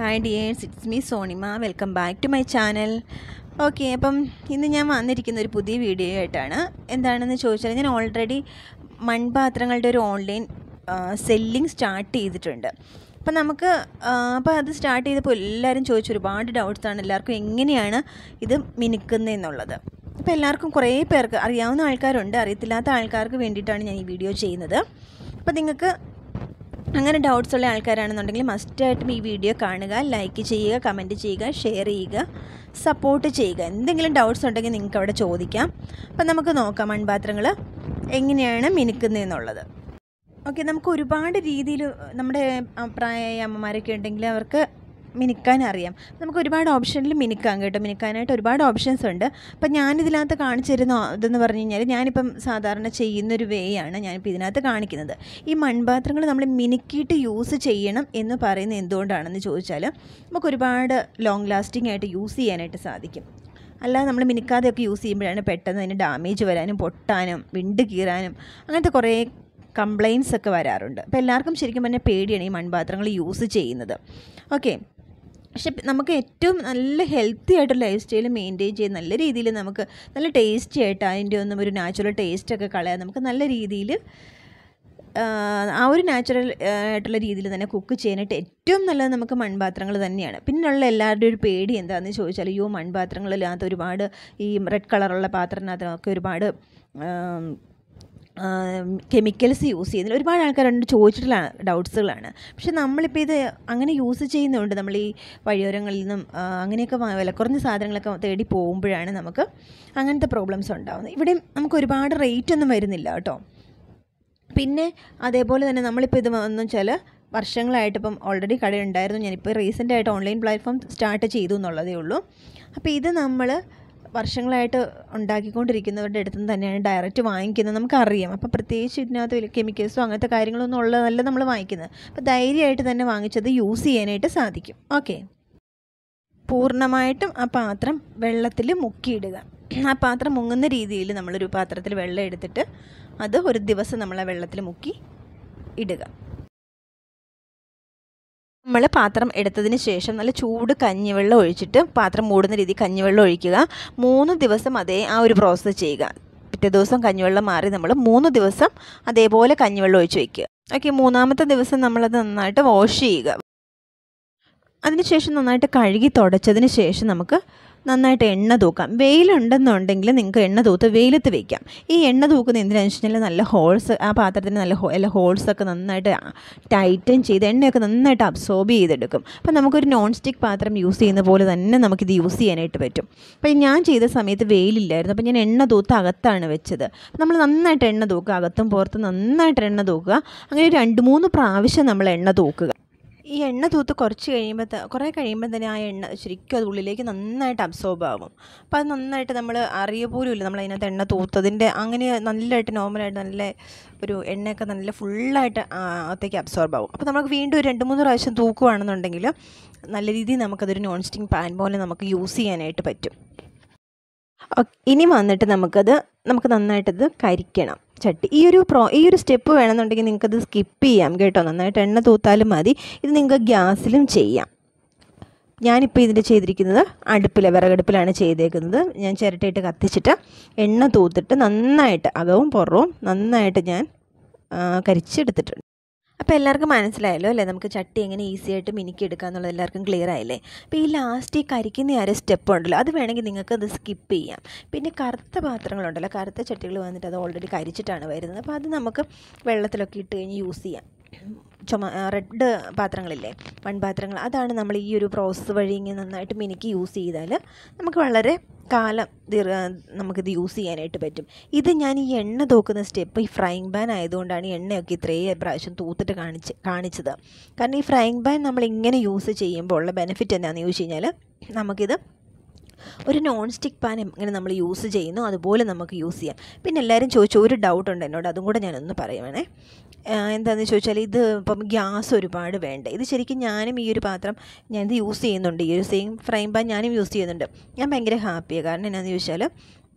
hi dears it's me Sonima welcome back to my channel okay അപ്പം ഇന്ന് ഞാൻ വന്നിരിക്കുന്ന ഒരു പുതിയ വീഡിയോ ആയിട്ടാണ് എന്താണെന്ന് ചോദിച്ചാൽ ഞാൻ ഓൾറെഡി മൺപാത്രങ്ങളുടെ ഒരു ഓൺലൈൻ സെല്ലിംഗ് സ്റ്റാർട്ട് ചെയ്തിട്ടുണ്ട് അപ്പം നമുക്ക് അപ്പോൾ അത് സ്റ്റാർട്ട് ചെയ്തപ്പോൾ എല്ലാവരും ചോദിച്ചു ഒരുപാട് ഡൗട്ട്സാണ് എല്ലാവർക്കും എങ്ങനെയാണ് ഇത് മിനുക്കുന്നതെന്നുള്ളത് അപ്പോൾ എല്ലാവർക്കും കുറേ പേർക്ക് അറിയാവുന്ന ആൾക്കാരുണ്ട് അറിയത്തില്ലാത്ത ആൾക്കാർക്ക് വേണ്ടിയിട്ടാണ് ഞാൻ ഈ വീഡിയോ ചെയ്യുന്നത് അപ്പോൾ നിങ്ങൾക്ക് അങ്ങനെ ഡൗട്ട്സ് ഉള്ള ആൾക്കാരാണെന്നുണ്ടെങ്കിൽ മസ്റ്റായിട്ടും ഈ വീഡിയോ കാണുക ലൈക്ക് ചെയ്യുക കമൻറ്റ് ചെയ്യുക ഷെയർ ചെയ്യുക സപ്പോർട്ട് ചെയ്യുക എന്തെങ്കിലും ഡൗട്ട്സ് ഉണ്ടെങ്കിൽ നിങ്ങൾക്ക് അവിടെ ചോദിക്കാം അപ്പം നമുക്ക് നോക്കാം മൺപാത്രങ്ങൾ എങ്ങനെയാണ് മിനുക്കുന്നതെന്നുള്ളത് ഓക്കെ നമുക്ക് ഒരുപാട് രീതിയിൽ നമ്മുടെ പ്രായമായ അമ്മമാരൊക്കെ ഉണ്ടെങ്കിൽ അവർക്ക് മിനുക്കാൻ അറിയാം നമുക്ക് ഒരുപാട് ഓപ്ഷനിൽ മിനുക്കാം കേട്ടോ മിനുക്കാനായിട്ട് ഒരുപാട് ഓപ്ഷൻസ് ഉണ്ട് അപ്പം ഞാനിതിനകത്ത് കാണിച്ചു തരുന്ന ഇതെന്ന് പറഞ്ഞു കഴിഞ്ഞാൽ ഞാനിപ്പം സാധാരണ ചെയ്യുന്നൊരു വേ ആണ് ഞാനിപ്പോൾ ഇതിനകത്ത് കാണിക്കുന്നത് ഈ മൺപാത്രങ്ങൾ നമ്മൾ മിനുക്കിയിട്ട് യൂസ് ചെയ്യണം എന്ന് പറയുന്നത് എന്തുകൊണ്ടാണെന്ന് ചോദിച്ചാൽ നമുക്ക് ഒരുപാട് ലോങ് ലാസ്റ്റിംഗ് ആയിട്ട് യൂസ് ചെയ്യാനായിട്ട് സാധിക്കും അല്ലാതെ നമ്മൾ മിനുക്കാതെയൊക്കെ യൂസ് ചെയ്യുമ്പോഴാണ് പെട്ടെന്ന് അതിന് ഡാമേജ് വരാനും പൊട്ടാനും വിണ്ട് കീറാനും അങ്ങനത്തെ കുറേ കംപ്ലയിൻസ് ഒക്കെ വരാറുണ്ട് അപ്പോൾ എല്ലാവർക്കും ശരിക്കും പറഞ്ഞാൽ പേടിയാണ് ഈ മൺപാത്രങ്ങൾ യൂസ് ചെയ്യുന്നത് ഓക്കെ പക്ഷെ നമുക്ക് ഏറ്റവും നല്ല ഹെൽത്തി ആയിട്ടുള്ള ലൈഫ് സ്റ്റൈൽ മെയിൻറ്റെയിൻ ചെയ്ത് നല്ല രീതിയിൽ നമുക്ക് നല്ല ടേസ്റ്റി ആയിട്ട് അതിൻ്റെ ഒന്നും ഒരു നാച്ചുറൽ ടേസ്റ്റൊക്കെ കളയാൻ നമുക്ക് നല്ല രീതിയിൽ ആ ഒരു നാച്ചുറൽ ആയിട്ടുള്ള രീതിയിൽ തന്നെ കുക്ക് ചെയ്യാനായിട്ട് ഏറ്റവും നല്ലത് നമുക്ക് മൺപാത്രങ്ങൾ തന്നെയാണ് പിന്നെയുള്ള എല്ലാവരുടെയും ഒരു പേടി എന്താണെന്ന് ചോദിച്ചാൽ അയ്യോ മൺപാത്രങ്ങളിനകത്ത് ഒരുപാട് ഈ റെഡ് കളറുള്ള പാത്രത്തിനകത്തൊക്കെ ഒരുപാട് കെമിക്കൽസ് യൂസ് ചെയ്യുന്നില്ല ഒരുപാട് ആൾക്കാരുണ്ട് ചോദിച്ചിട്ടുള്ള ഡൗട്ട്സുകളാണ് പക്ഷെ നമ്മളിപ്പോൾ ഇത് അങ്ങനെ യൂസ് ചെയ്യുന്നുണ്ട് നമ്മൾ ഈ വഴിയോരങ്ങളിൽ നിന്നും അങ്ങനെയൊക്കെ വില കുറഞ്ഞ സാധനങ്ങളൊക്കെ തേടി പോകുമ്പോഴാണ് നമുക്ക് അങ്ങനത്തെ പ്രോബ്ലംസ് ഉണ്ടാകുന്നത് ഇവിടെ നമുക്ക് ഒരുപാട് റേറ്റ് ഒന്നും വരുന്നില്ല കേട്ടോ പിന്നെ അതേപോലെ തന്നെ നമ്മളിപ്പോൾ ഇത് എന്ന് വെച്ചാൽ വർഷങ്ങളായിട്ട് ഇപ്പം ഓൾറെഡി കട ഉണ്ടായിരുന്നു ഞാനിപ്പോൾ റീസെൻ്റ് ആയിട്ട് ഓൺലൈൻ പ്ലാറ്റ്ഫോം സ്റ്റാർട്ട് ചെയ്തു എന്നുള്ളതേ ഉള്ളൂ അപ്പോൾ ഇത് നമ്മൾ വർഷങ്ങളായിട്ട് ഉണ്ടാക്കിക്കൊണ്ടിരിക്കുന്നവരുടെ അടുത്ത് നിന്ന് തന്നെയാണ് ഡയറക്റ്റ് വാങ്ങിക്കുന്നത് നമുക്കറിയാം അപ്പോൾ പ്രത്യേകിച്ച് ഇതിനകത്ത് വലിയ കെമിക്കൽസോ അങ്ങനത്തെ കാര്യങ്ങളൊന്നും ഉള്ളതല്ല നമ്മൾ വാങ്ങിക്കുന്നത് അപ്പോൾ ധൈര്യമായിട്ട് തന്നെ വാങ്ങിച്ചത് യൂസ് ചെയ്യാനായിട്ട് സാധിക്കും ഓക്കെ പൂർണ്ണമായിട്ടും ആ പാത്രം വെള്ളത്തിൽ മുക്കിയിടുക ആ പാത്രം മുങ്ങുന്ന രീതിയിൽ നമ്മളൊരു പാത്രത്തിൽ വെള്ളം എടുത്തിട്ട് അത് ഒരു ദിവസം നമ്മൾ ആ വെള്ളത്തിൽ മുക്കി ഇടുക നമ്മൾ പാത്രം എടുത്തതിന് ശേഷം നല്ല ചൂട് കഞ്ഞിവെള്ളം ഒഴിച്ചിട്ട് പാത്രം മൂടുന്ന രീതി കഞ്ഞിവെള്ളം ഒഴിക്കുക മൂന്ന് ദിവസം അതേ ആ ഒരു പ്രോസസ്സ് ചെയ്യുക പിറ്റേ ദിവസം കഞ്ഞിവെള്ളം മാറി നമ്മൾ മൂന്ന് ദിവസം അതേപോലെ കഞ്ഞിവെള്ളം ഒഴിച്ച് വയ്ക്കുക ഓക്കെ മൂന്നാമത്തെ ദിവസം നമ്മളത് നന്നായിട്ട് വാഷ് ചെയ്യുക അതിനുശേഷം നന്നായിട്ട് കഴുകി തുടച്ചതിന് ശേഷം നമുക്ക് നന്നായിട്ട് എണ്ണ തൂക്കാം വെയിലുണ്ടെന്നുണ്ടെങ്കിൽ നിങ്ങൾക്ക് എണ്ണ തൂത്ത് വെയിലത്ത് വയ്ക്കാം ഈ എണ്ണ തൂക്കുന്ന എന്തിനാണെന്ന് വെച്ച് കഴിഞ്ഞാൽ നല്ല ഹോൾസ് ആ പാത്രത്തിന് നല്ല എല്ലാ ഹോൾസൊക്കെ നന്നായിട്ട് ടൈറ്റൻ ചെയ്ത് എണ്ണയൊക്കെ നന്നായിട്ട് അബ്സോർബ് ചെയ്തെടുക്കും അപ്പോൾ നമുക്കൊരു നോൺ സ്റ്റിക്ക് പാത്രം യൂസ് ചെയ്യുന്ന പോലെ തന്നെ നമുക്കിത് യൂസ് ചെയ്യാനായിട്ട് പറ്റും അപ്പോൾ ഞാൻ ചെയ്ത സമയത്ത് വെയിലില്ലായിരുന്നു അപ്പോൾ ഞാൻ എണ്ണ തൂത്ത് അകത്താണ് വെച്ചത് നമ്മൾ നന്നായിട്ട് എണ്ണ തൂക്കുക അകത്തും പുറത്തും നന്നായിട്ട് എണ്ണ തൂക്കുക അങ്ങനെ രണ്ട് മൂന്ന് പ്രാവശ്യം നമ്മൾ എണ്ണ തൂക്കുക ഈ എണ്ണ തൂത്ത് കുറച്ച് കഴിയുമ്പോൾ കുറേ കഴിയുമ്പോൾ തന്നെ ആ എണ്ണ ശരിക്കും അത് ഉള്ളിലേക്ക് നന്നായിട്ട് അബ്സോർബ് ആകും അപ്പോൾ അത് നന്നായിട്ട് നമ്മൾ അറിയ പോലും ഇല്ല നമ്മൾ അതിനകത്ത് എണ്ണ തൂത്തതിൻ്റെ അങ്ങനെ നല്ലതായിട്ട് നോർമലായിട്ട് നല്ല ഒരു എണ്ണയൊക്കെ നല്ല ഫുള്ളായിട്ട് അകത്തേക്ക് അബ്സോർബ് ആകും അപ്പോൾ നമുക്ക് വീണ്ടും ഒരു രണ്ട് മൂന്ന് പ്രാവശ്യം തൂക്കുകയാണെന്നുണ്ടെങ്കിൽ നല്ല രീതിയിൽ നമുക്കതൊരു നോൺ സ്റ്റിങ് പാൻ പോലെ നമുക്ക് യൂസ് ചെയ്യാനായിട്ട് പറ്റും ഇനി വന്നിട്ട് നമുക്കത് നമുക്ക് നന്നായിട്ടത് കരിക്കണം ചട്ടി ഈ ഒരു പ്രോ ഈ ഒരു സ്റ്റെപ്പ് വേണമെന്നുണ്ടെങ്കിൽ നിങ്ങൾക്കത് സ്കിപ്പ് ചെയ്യാം കേട്ടോ നന്നായിട്ട് എണ്ണ തൂത്താലും മതി ഇത് നിങ്ങൾക്ക് ഗ്യാസിലും ചെയ്യാം ഞാനിപ്പോൾ ഇതിൻ്റെ ചെയ്തിരിക്കുന്നത് അടുപ്പിൽ വിറകടുപ്പിലാണ് ചെയ്തേക്കുന്നത് ഞാൻ ചിരട്ടയിട്ട് കത്തിച്ചിട്ട് എണ്ണ തൂത്തിട്ട് നന്നായിട്ട് അകവും പുറവും നന്നായിട്ട് ഞാൻ കരിച്ചെടുത്തിട്ടുണ്ട് അപ്പോൾ എല്ലാവർക്കും മനസ്സിലായല്ലോ അല്ലേ നമുക്ക് ചട്ടി എങ്ങനെ ഈസി ആയിട്ട് മിനുക്കി എടുക്കുക എന്നുള്ളത് എല്ലാവർക്കും ക്ലിയർ ആയില്ലേ അപ്പോൾ ഈ ലാസ്റ്റ് ഈ കരിക്കുന്ന ആ ഒരു സ്റ്റെപ്പ് ഉണ്ടല്ലോ അത് വേണമെങ്കിൽ നിങ്ങൾക്ക് അത് സ്കിപ്പ് ചെയ്യാം പിന്നെ കറുത്ത പാത്രങ്ങളുണ്ടല്ലോ കറുത്ത ചട്ടികൾ വന്നിട്ട് അത് ഓൾറെഡി കരിച്ചിട്ടാണ് വരുന്നത് അപ്പോൾ അത് നമുക്ക് വെള്ളത്തിലൊക്കെ ഇട്ട് കഴിഞ്ഞ് യൂസ് ചെയ്യാം ചുമ റെഡ് പാത്രങ്ങളില്ലേ മൺപാത്രങ്ങൾ അതാണ് നമ്മൾ ഈ ഒരു പ്രോസസ്സ് വഴി ഇങ്ങനെ നന്നായിട്ട് മിനുക്കി യൂസ് ചെയ്താൽ നമുക്ക് വളരെ കാലം നമുക്കിത് യൂസ് ചെയ്യാനായിട്ട് പറ്റും ഇത് ഞാൻ ഈ എണ്ണ തൂക്കുന്ന സ്റ്റെപ്പ് ഈ ഫ്രൈങ് പാൻ ആയതുകൊണ്ടാണ് ഈ എണ്ണയൊക്കെ ഇത്രയും പ്രാവശ്യം തൂത്തിട്ട് കാണിച്ച് കാണിച്ചത് കാരണം ഈ ഫ്രൈങ് പാൻ നമ്മൾ ഇങ്ങനെ യൂസ് ചെയ്യുമ്പോൾ ഉള്ള ബെനിഫിറ്റ് എന്താണെന്ന് ചോദിച്ചു കഴിഞ്ഞാൽ നമുക്കിത് ഒരു നോൺ സ്റ്റിക്ക് പാൻ എങ്ങനെ നമ്മൾ യൂസ് ചെയ്യുന്നു അതുപോലെ നമുക്ക് യൂസ് ചെയ്യാം പിന്നെ എല്ലാവരും ചോദിച്ചു ഒരു ഡൗട്ട് ഉണ്ട് എന്നോട് അതും കൂടെ ഞാനൊന്ന് പറയുവാണേ എന്താണെന്ന് ചോദിച്ചാൽ ഇത് ഇപ്പം ഗ്യാസ് ഒരുപാട് വേണ്ട ഇത് ശരിക്കും ഞാനും ഈ ഒരു പാത്രം ഞാൻ ഇത് യൂസ് ചെയ്യുന്നുണ്ട് ഈ ഒരു സെയിം ഫ്രൈ പാൻ ഞാനും യൂസ് ചെയ്യുന്നുണ്ട് ഞാൻ ഭയങ്കര ഹാപ്പിയാണ് കാരണം എന്നാന്ന് ചോദിച്ചാൽ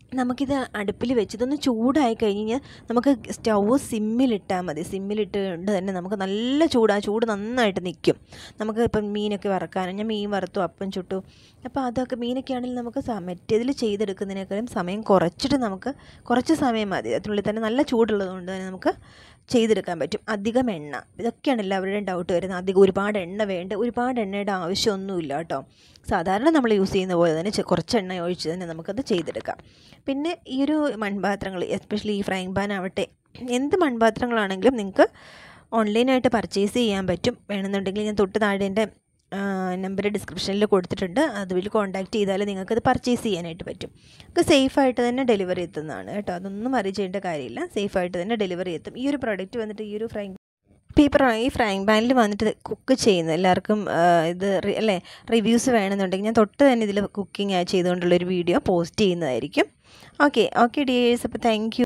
നമുക്കിത് അടുപ്പിൽ വെച്ച് ഇതൊന്ന് ചൂടായി കഴിഞ്ഞ് കഴിഞ്ഞാൽ നമുക്ക് സ്റ്റൗ സിമ്മിലിട്ടാൽ മതി സിമ്മിലിട്ട് കൊണ്ട് തന്നെ നമുക്ക് നല്ല ചൂട് ആ ചൂട് നന്നായിട്ട് നിൽക്കും നമുക്ക് ഇപ്പം മീനൊക്കെ വറക്കാനും ഞാൻ മീൻ വറുത്തു അപ്പം ചുട്ടു അപ്പോൾ അതൊക്കെ മീനൊക്കെ ആണെങ്കിൽ നമുക്ക് സ- മറ്റേതിൽ ചെയ്തെടുക്കുന്നതിനേക്കാളും സമയം കുറച്ചിട്ട് നമുക്ക് കുറച്ച് സമയം മതി അതിനുള്ളിൽ തന്നെ നല്ല ചൂടുള്ളത് കൊണ്ട് തന്നെ നമുക്ക് ചെയ്തെടുക്കാൻ പറ്റും അധികം എണ്ണ ഇതൊക്കെയാണ് എല്ലാവരുടെയും ഡൗട്ട് വരുന്നത് അധികം ഒരുപാട് എണ്ണ വേണ്ട ഒരുപാട് എണ്ണയുടെ ആവശ്യമൊന്നുമില്ല കേട്ടോ സാധാരണ നമ്മൾ യൂസ് ചെയ്യുന്ന പോലെ തന്നെ ചെ- കുറച്ച് എണ്ണ ഒഴിച്ച് തന്നെ നമുക്കത് ചെയ്തെടുക്കാം പിന്നെ ഈ ഒരു മൺപാത്രങ്ങൾ എസ്പെഷ്യലി ഈ ഫ്രൈങ് പാൻ ആവട്ടെ എന്ത് മൺപാത്രങ്ങളാണെങ്കിലും നിങ്ങൾക്ക് ഓൺലൈനായിട്ട് പർച്ചേസ് ചെയ്യാൻ പറ്റും വേണമെന്നുണ്ടെങ്കിൽ ഞാൻ തൊട്ട് താഴെ എൻ്റെ നമ്പർ ഡിസ്ക്രിപ്ഷനിൽ കൊടുത്തിട്ടുണ്ട് അതുവഴി കോൺടാക്റ്റ് ചെയ്താൽ നിങ്ങൾക്കത് പർച്ചേസ് ചെയ്യാനായിട്ട് പറ്റും നമുക്ക് സേഫായിട്ട് തന്നെ ഡെലിവറി എത്തുന്നതാണ് കേട്ടോ അതൊന്നും അറിയി ചെയ്യേണ്ട കാര്യമില്ല സേഫായിട്ട് തന്നെ ഡെലിവറി എത്തും ഈ ഒരു പ്രോഡക്റ്റ് വന്നിട്ട് ഈ ഒരു ഫ്രൈങ് പേപ്പർ ഈ ഫ്രൈങ് പാനിൽ വന്നിട്ട് കുക്ക് ചെയ്യുന്നത് എല്ലാവർക്കും ആ, ഇത് റി- അല്ലേ റിവ്യൂസ് വേണമെന്നുണ്ടെങ്കിൽ ഞാൻ തൊട്ട് തന്നെ ഇതിൽ കുക്കിംഗ് ചെയ്തുകൊണ്ടുള്ളൊരു വീഡിയോ പോസ്റ്റ് ചെയ്യുന്നതായിരിക്കും ഓക്കെ ഓക്കെ ഡിയേഴ്സ് അപ്പോൾ താങ്ക് യു